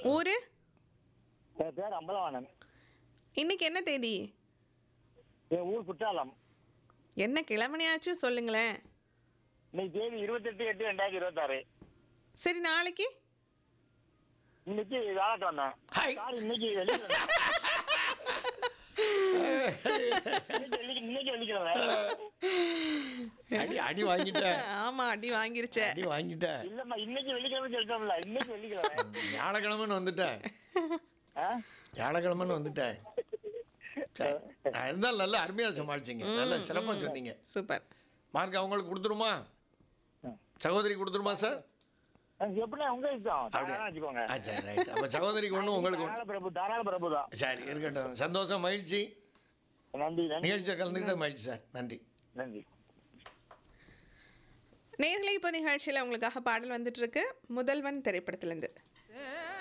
ஊரு என் பேர் அம்பலவாணன் இன்னைக்கு என்ன தேதி என் ஊர் குற்றாலம் என்ன கிழமனையாச்சும் சொல்லுங்களேன் இன்னைக்கு தேதி இருபத்தெட்டு எட்டு ரெண்டாயிரத்தி இருபத்தாறு சரி நாளைக்கு இன்னைக்கு வியாழக்கிழமை ஹாய். சாரி இன்னைக்கு வெள்ளிக்கிழமை இன்னைக்கு வெள்ளி- இன்னைக்கு வெள்ளிக்கிழமை அடி அடி வாங்கிட்டேன் ஆமா அடி வாங்கிருச்சே அடி வாங்கிட்டேன் இல்லம்மா இன்னைக்கு வெள்ளிக்கிழமை சொல்லிட்டோம்ல இன்னைக்கு வெள்ளிக்கிழமை வியாழக்கிழமைன்னு வந்துட்டேன் ஆ? வியாழக்கிழமைன்னு வந்துட்டேன் சரி நான் இருந்தாலும் நல்லா அருமையாக சமாளிச்சிங்க நல்லா சிறப்பாக சொன்னீங்க சூப்பர் மார்க் அவங்களுக்கு கொடுத்துருமா சகோதரி கொடுத்துருமா சார் அது எப்படின்னா உங்க இஷ்டம் அப்படியா? தாராளமா வச்சுக்கோங்க ஆ சரி ரைட் அப்போ சகோதரிக்கு ஒன்று உங்களுக்கு ஒன்று தாராள பிரபு தாராள பிரபு தான் சரி இருக்கட்டும் சந்தோஷம் மகிழ்ச்சி நன்றி நன்றி நிகழ்ச்சியை கலந்துக்கிட்ட மகிழ்ச்சி சார் நன்றி நன்றி நேர்களை இப்போ நிகழ்ச்சியில் உங்களுக்காக பாடல் வந்துட்டு இருக்கு முதல்வன் திரைப்படத்திலேருந்து